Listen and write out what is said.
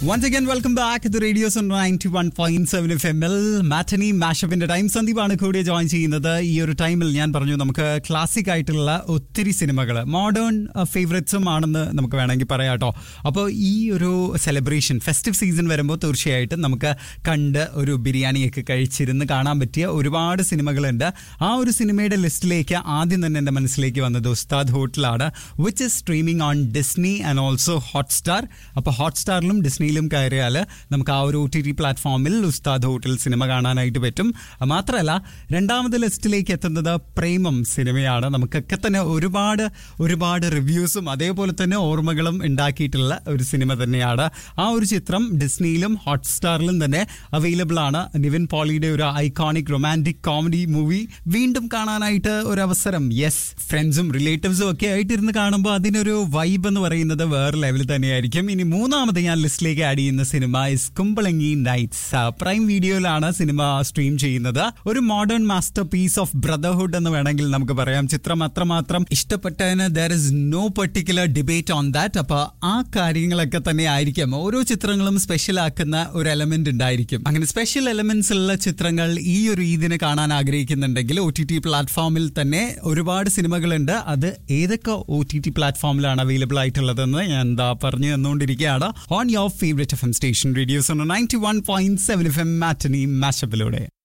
once again welcome back to radios ninety one point seven F M L matinee മാഷപ്പിന്റെ time സന്ദീപാണ് കൂടെ join ചെയ്യുന്നത് ഈ ഒരു ടൈമിൽ ഞാൻ പറഞ്ഞു നമുക്ക് ക്ലാസിക് ആയിട്ടുള്ള ഒത്തിരി സിനിമകൾ മോഡേൺ ഫേവറേറ്റ്സും ആണെന്ന് നമുക്ക് വേണമെങ്കിൽ പറയാം കേട്ടോ അപ്പോൾ ഈ ഒരു സെലിബ്രേഷൻ ഫെസ്റ്റീവ് സീസൺ വരുമ്പോൾ തീർച്ചയായിട്ടും നമുക്ക് കണ്ട് ഒരു ബിരിയാണിയൊക്കെ കഴിച്ചിരുന്ന് കാണാൻ പറ്റിയ ഒരുപാട് സിനിമകളുണ്ട് ആ ഒരു സിനിമയുടെ ലിസ്റ്റിലേക്ക് ആദ്യം തന്നെ എൻ്റെ മനസ്സിലേക്ക് വന്നത് ഉസ്താദ് ഹോട്ടലാണ് which is streaming on Disney and also Hotstar അപ്പോൾ ഹോട്ട്സ്റ്റാറിലും ഡിസ്നിയിലും കയറിയാൽ നമുക്ക് ആ ഒരു ഒ ടി ടി പ്ലാറ്റ്ഫോമിൽ ഉസ്താദ് ഹോട്ടൽ സിനിമ കാണാനായിട്ട് പറ്റും അത് മാത്രമല്ല രണ്ടാമത് ലിസ്റ്റിലേക്ക് എത്തുന്നത് പ്രേമം സിനിമയാണ് നമുക്കൊക്കെ തന്നെ ഒരുപാട് ഒരുപാട് റിവ്യൂസും അതേപോലെ തന്നെ ഓർമ്മകളും ഉണ്ടാക്കിയിട്ടുള്ള ഒരു സിനിമ തന്നെയാണ് ആ ഒരു ചിത്രം ഡിസ്നിയിലും ഹോട്ട്സ്റ്റാറിലും തന്നെ അവൈലബിൾ ആണ് നിവിൻ പോളിയുടെ ഒരു ഐക്കോണിക് റൊമാൻറ്റിക് കോമഡി മൂവി വീണ്ടും കാണാനായിട്ട് ഒരു അവസരം യെസ് ഫ്രണ്ട്സും റിലേറ്റീവ്സും ഒക്കെ ആയിട്ട് ഇരുന്ന് കാണുമ്പോൾ അതിനൊരു വൈബ് എന്ന് പറയുന്നത് വേറെ ലെവലിൽ തന്നെയായിരിക്കും ഇനി മൂന്നാമത് ഞാൻ ലിസ്റ്റിലേക്ക് ആഡ് ചെയ്യുന്ന cinema is Kumbalangi nights prime വീഡിയോയിലാണ് സിനിമ സ്ട്രീം ചെയ്യുന്നത് ഒരു modern masterpiece of brotherhood എന്ന് വേണമെങ്കിൽ നമുക്ക് പറയാം ചിത്രം അത്രമാത്രം ഇഷ്ടപ്പെട്ടതിന് there is no particular debate on that അപ്പൊ ആ കാര്യങ്ങളൊക്കെ തന്നെ ആയിരിക്കും ഓരോ ചിത്രങ്ങളും സ്പെഷ്യൽ ആക്കുന്ന ഒരു എലമെന്റ് ഉണ്ടായിരിക്കും അങ്ങനെ സ്പെഷ്യൽ എലമെന്റ്സ് ഉള്ള ചിത്രങ്ങൾ ഈ ഒരു ഈദിന് കാണാൻ ആഗ്രഹിക്കുന്നുണ്ടെങ്കിൽ ഒ ടി ടി പ്ലാറ്റ്ഫോമിൽ തന്നെ ഒരുപാട് സിനിമകളുണ്ട് അത് ഏതൊക്കെ ഒ ടി ടി പ്ലാറ്റ്ഫോമിലാണ് അവൈലബിൾ ആയിട്ടുള്ളതെന്ന് ഞാൻ എന്താ പറഞ്ഞു തന്നുകൊണ്ടിരിക്കുകയാണ് on your favourite F M station radios ninety one point seven F M matinee മാഷപ്പിലൂടെ